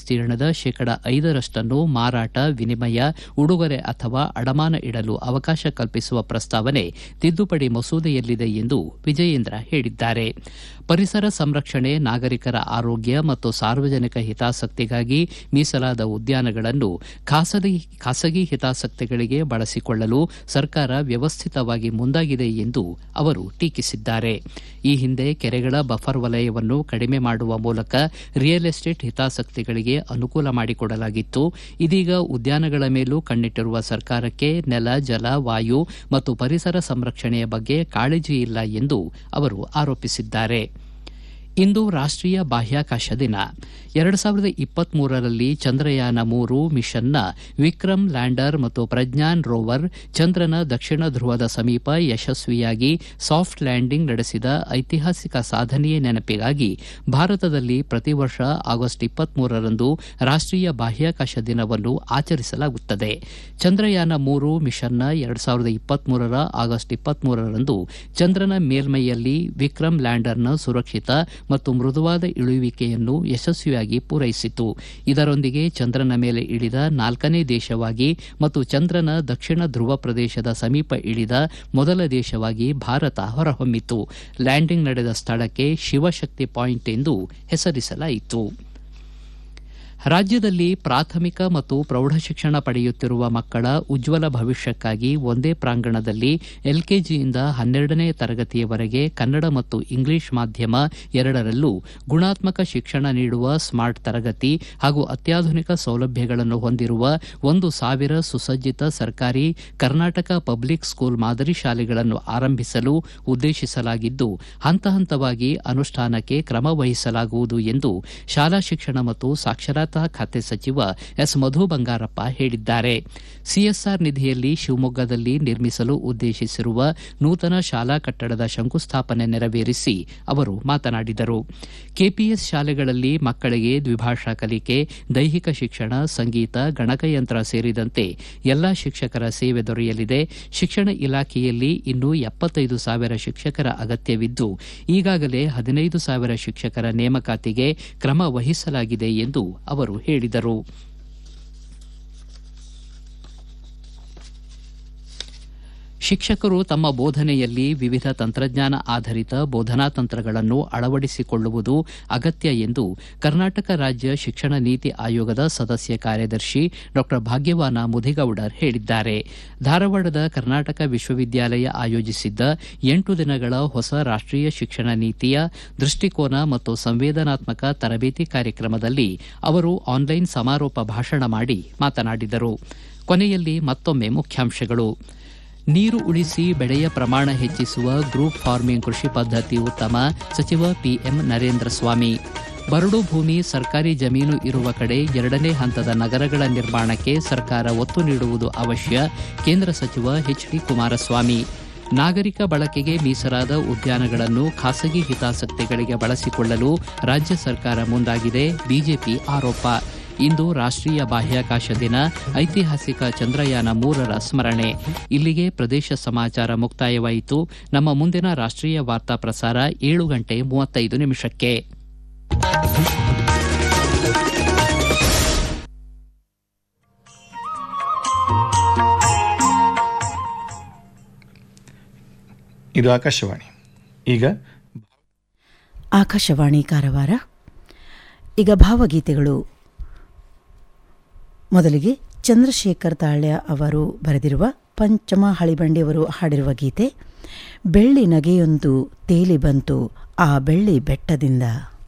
ವಿಸ್ತೀರ್ಣದ ಶೇಕಡ ಐದರಷ್ಟನ್ನು ಮಾರಾಟ ವಿನಿಮಯ ಉಡುಗೊರೆ ಅಥವಾ ಅಡಮಾನ ಇಡಲು ಅವಕಾಶ ಕಲ್ಪಿಸುವ ಪ್ರಸ್ತಾವನೆ ತಿದ್ದುಪಡಿ ಮಸೂದೆಯಲ್ಲಿದೆ ಎಂದು ವಿಜಯೇಂದ್ರ ಹೇಳಿದ್ದಾರೆ ಪರಿಸರ ಸಂರಕ್ಷಣೆ ನಾಗರಿಕರ ಆರೋಗ್ಯ ಮತ್ತು ಸಾರ್ವಜನಿಕ ಹಿತಾಸಕ್ತಿಗಾಗಿ ಮೀಸಲಾದ ಉದ್ಯಾನಗಳನ್ನು ಖಾಸಗಿ ಖಾಸಗಿ ಹಿತಾಸಕ್ತಿಗಳಿಗೆ ಬಳಸಿಕೊಳ್ಳಲು ಸರ್ಕಾರ ವ್ಯವಸ್ಥಿತವಾಗಿ ಮುಂದಾಗಿದೆ ಎಂದು ಅವರು ಟೀಕಿಸಿದ್ದಾರೆ ಈ ಹಿಂದೆ ಕೆರೆಗಳ ಬಫರ್ ವಲಯವನ್ನು ಕಡಿಮೆ ಮಾಡುವ ಮೂಲಕ ರಿಯಲ್ ಎಸ್ಟೇಟ್ ಹಿತಾಸಕ್ತಿಗಳಿಗೆ ಅನುಕೂಲ ಮಾಡಿಕೊಡಲಾಗಿತ್ತು ಇದೀಗ ಉದ್ಯಾನಗಳ ಮೇಲೂ ಕಣ್ಣಿಟ್ಟಿರುವ ಸರ್ಕಾರಕ್ಕೆ ನೆಲ ಜಲ ವಾಯು ಮತ್ತು ಪರಿಸರ ಸಂರಕ್ಷಣೆಯ ಬಗ್ಗೆ ಕಾಳಜಿ ಇಲ್ಲ ಎಂದು ಅವರು ಆರೋಪಿಸಿದ್ದಾರೆ ಇಂದು ರಾಷ್ಟೀಯ ಬಾಹ್ಯಾಕಾಶ ದಿನ ಎರಡು ಸಾವಿರದ ಇಪ್ಪತ್ತ್ ಮೂರರಲ್ಲಿ ಚಂದ್ರಯಾನ ಮೂರು ಮಿಷನ್ನ ವಿಕ್ರಮ್ ಲ್ಯಾಂಡರ್ ಮತ್ತು ಪ್ರಜ್ಞಾನ್ ರೋವರ್ ಚಂದ್ರನ ದಕ್ಷಿಣ ಧ್ರುವದ ಸಮೀಪ ಯಶಸ್ವಿಯಾಗಿ ಸಾಫ್ಟ್ ಲ್ಯಾಂಡಿಂಗ್ ನಡೆಸಿದ ಐತಿಹಾಸಿಕ ಸಾಧನೆಯ ನೆನಪಿಗಾಗಿ ಭಾರತದಲ್ಲಿ ಪ್ರತಿ ವರ್ಷ ಆಗಸ್ಟ್ ಇಪ್ಪತ್ತ್ ಮೂರರಂದು ರಾಷ್ಟೀಯ ಬಾಹ್ಯಾಕಾಶ ದಿನವನ್ನು ಆಚರಿಸಲಾಗುತ್ತದೆ ಚಂದ್ರಯಾನ ಮೂರು ಮಿಷನ್ನ ಎರಡು ಸಾವಿರದ ಇಪ್ಪತ್ತ್ ಮೂರರ ಆಗಸ್ಟ್ ಇಪ್ಪತ್ತ್ ಮೂರರಂದು ಚಂದ್ರನ ಮೇಲ್ಮೈಯಲ್ಲಿ ವಿಕ್ರಮ್ ಲ್ಯಾಂಡರ್ನ ಸುರಕ್ಷಿತ ಮತ್ತು ಮೃದುವಾದ ಇಳುವಿಕೆಯನ್ನು ಯಶಸ್ವಿಯಾಗಿ ಪೂರೈಸಿತು ಇದರೊಂದಿಗೆ ಚಂದ್ರನ ಮೇಲೆ ಇಳಿದ ನಾಲ್ಕನೇ ದೇಶವಾಗಿ ಮತ್ತು ಚಂದ್ರನ ದಕ್ಷಿಣ ಧ್ರುವ ಪ್ರದೇಶದ ಸಮೀಪ ಇಳಿದ ಮೊದಲ ದೇಶವಾಗಿ ಭಾರತ ಹೊರಹೊಮ್ಮಿತು ಲ್ಯಾಂಡಿಂಗ್ ನಡೆದ ಸ್ಥಳಕ್ಕೆ ಶಿವಶಕ್ತಿ ಪಾಯಿಂಟ್ ಎಂದು ಹೆಸರಿಸಲಾಯಿತು ರಾಜ್ಯದಲ್ಲಿ ಪ್ರಾಥಮಿಕ ಮತ್ತು ಪ್ರೌಢಶಿಕ್ಷಣ ಪಡೆಯುತ್ತಿರುವ ಮಕ್ಕಳ ಉಜ್ವಲ ಭವಿಷ್ಯಕ್ಕಾಗಿ ಒಂದೇ ಪ್ರಾಂಗಣದಲ್ಲಿ ಎಲ್ಕೆಜಿಯಿಂದ ಹನ್ನೆರಡನೇ ತರಗತಿಯವರೆಗೆ ಕನ್ನಡ ಮತ್ತು ಇಂಗ್ಲಿಷ್ ಮಾಧ್ಯಮ ಎರಡರಲ್ಲೂ ಗುಣಾತ್ಮಕ ಶಿಕ್ಷಣ ನೀಡುವ ಸ್ಮಾರ್ಟ್ ತರಗತಿ ಹಾಗೂ ಅತ್ಯಾಧುನಿಕ ಸೌಲಭ್ಯಗಳನ್ನು ಹೊಂದಿರುವ ಒಂದು ಸಾವಿರ ಸುಸಜ್ಜಿತ ಸರ್ಕಾರಿ ಕರ್ನಾಟಕ ಪಬ್ಲಿಕ್ ಸ್ಕೂಲ್ ಮಾದರಿ ಶಾಲೆಗಳನ್ನು ಆರಂಭಿಸಲು ಉದ್ದೇಶಿಸಲಾಗಿದ್ದು ಹಂತ ಹಂತವಾಗಿ ಅನುಷ್ಠಾನಕ್ಕೆ ಕ್ರಮ ವಹಿಸಲಾಗುವುದು ಎಂದು ಶಾಲಾ ಶಿಕ್ಷಣ ಮತ್ತು ಸಾಕ್ಷರತಾ ಖಾತೆ ಸಚಿವ ಎಸ್ ಮಧು ಬಂಗಾರಪ್ಪ ಹೇಳಿದ್ದಾರೆ ಸಿಎಸ್ಆರ್ ನಿಧಿಯಲ್ಲಿ ಶಿವಮೊಗ್ಗದಲ್ಲಿ ನಿರ್ಮಿಸಲು ಉದ್ದೇಶಿಸಿರುವ ನೂತನ ಶಾಲಾ ಕಟ್ಟಡದ ಶಂಕುಸ್ಥಾಪನೆ ನೆರವೇರಿಸಿ ಅವರು ಮಾತನಾಡಿದರು ಕೆಪಿಎಸ್ ಶಾಲೆಗಳಲ್ಲಿ ಮಕ್ಕಳಿಗೆ ದ್ವಿಭಾಷಾ ಕಲಿಕೆ ದೈಹಿಕ ಶಿಕ್ಷಣ ಸಂಗೀತ ಗಣಕಯಂತ್ರ ಸೇರಿದಂತೆ ಎಲ್ಲಾ ಶಿಕ್ಷಕರ ಸೇವೆ ದೊರೆಯಲಿದೆ ಶಿಕ್ಷಣ ಇಲಾಖೆಯಲ್ಲಿ ಇನ್ನೂ ಎಪ್ಪತ್ತೈದು ಸಾವಿರ ಶಿಕ್ಷಕರ ಅಗತ್ಯವಿದ್ದು ಈಗಾಗಲೇ ಹದಿನೈದು ಸಾವಿರ ಶಿಕ್ಷಕರ ನೇಮಕಾತಿಗೆ ಕ್ರಮ ವಹಿಸಲಾಗಿದೆ ಎಂದು ಅವರು ಹೇಳಿದರು ಶಿಕ್ಷಕರು ತಮ್ಮ ಬೋಧನೆಯಲ್ಲಿ ವಿವಿಧ ತಂತ್ರಜ್ಞಾನ ಆಧರಿತ ಬೋಧನಾ ತಂತ್ರಗಳನ್ನು ಅಳವಡಿಸಿಕೊಳ್ಳುವುದು ಅಗತ್ಯ ಎಂದು ಕರ್ನಾಟಕ ರಾಜ್ಯ ಶಿಕ್ಷಣ ನೀತಿ ಆಯೋಗದ ಸದಸ್ಯ ಕಾರ್ಯದರ್ಶಿ ಡಾ ಭಾಗ್ಯವಾನ ಮುದಿಗೌಡರ್ ಹೇಳಿದ್ದಾರೆ ಧಾರವಾಡದ ಕರ್ನಾಟಕ ವಿಶ್ವವಿದ್ಯಾಲಯ ಆಯೋಜಿಸಿದ್ದ ಎಂಟು ದಿನಗಳ ಹೊಸ ರಾಷ್ಟೀಯ ಶಿಕ್ಷಣ ನೀತಿಯ ದೃಷ್ಟಿಕೋನ ಮತ್ತು ಸಂವೇದನಾತ್ಮಕ ತರಬೇತಿ ಕಾರ್ಯಕ್ರಮದಲ್ಲಿ ಅವರು ಆನ್ಲೈನ್ ಸಮಾರೋಪ ಭಾಷಣ ಮಾಡಿ ಮಾತನಾಡಿದರು ಕೊನೆಯಲ್ಲಿ ಮತ್ತೊಮ್ಮೆ ಮುಖ್ಯಾಂಶಗಳು ನೀರು ಉಳಿಸಿ ಬೆಳೆಯ ಪ್ರಮಾಣ ಹೆಚ್ಚಿಸುವ ಗ್ರೂಪ್ ಫಾರ್ಮಿಂಗ್ ಕೃಷಿ ಪದ್ಧತಿ ಉತ್ತಮ ಸಚಿವ ಪಿಎಂ ನರೇಂದ್ರ ಸ್ವಾಮಿ ಬರಡು ಭೂಮಿ ಸರ್ಕಾರಿ ಜಮೀನು ಇರುವ ಕಡೆ ಎರಡನೇ ಹಂತದ ನಗರಗಳ ನಿರ್ಮಾಣಕ್ಕೆ ಸರ್ಕಾರ ಒತ್ತು ನೀಡುವುದು ಅವಶ್ಯ ಕೇಂದ್ರ ಸಚಿವ ಎಚ್ ಡಿ ಕುಮಾರಸ್ವಾಮಿ ನಾಗರಿಕ ಬಳಕೆಗೆ ಮೀಸಲಾದ ಉದ್ಯಾನಗಳನ್ನು ಖಾಸಗಿ ಹಿತಾಸಕ್ತಿಗಳಿಗೆ ಬಳಸಿಕೊಳ್ಳಲು ರಾಜ್ಯ ಸರ್ಕಾರ ಮುಂದಾಗಿದೆ ಬಿಜೆಪಿ ಆರೋಪ ಇಂದು ರಾಷ್ಟೀಯ ಬಾಹ್ಯಾಕಾಶ ದಿನ ಐತಿಹಾಸಿಕ ಚಂದ್ರಯಾನ ಮೂರರ ಸ್ಮರಣೆ ಇಲ್ಲಿಗೆ ಪ್ರದೇಶ ಸಮಾಚಾರ ಮುಕ್ತಾಯವಾಯಿತು ನಮ್ಮ ಮುಂದಿನ ರಾಷ್ಟೀಯ ವಾರ್ತಾ ಪ್ರಸಾರ ಏಳು ಗಂಟೆ ಮೂವತ್ತೈದು ನಿಮಿಷಕ್ಕೆ ಇದು ಆಕಾಶವಾಣಿ ಈಗ ಆಕಾಶವಾಣಿ ಕಾರವಾರ ಈಗ ಭಾವಗೀತೆಗಳು ಮೊದಲಿಗೆ ಚಂದ್ರಶೇಖರ್ ತಾಳ್ಯ ಅವರು ಬರೆದಿರುವ ಪಂಚಮ ಹಳಿಬಂಡಿಯವರು ಹಾಡಿರುವ ಗೀತೆ ಬೆಳ್ಳಿ ನಗೆಯೊಂದು ತೇಲಿ ಬಂತು ಆ ಬೆಳ್ಳಿ ಬೆಟ್ಟದಿಂದ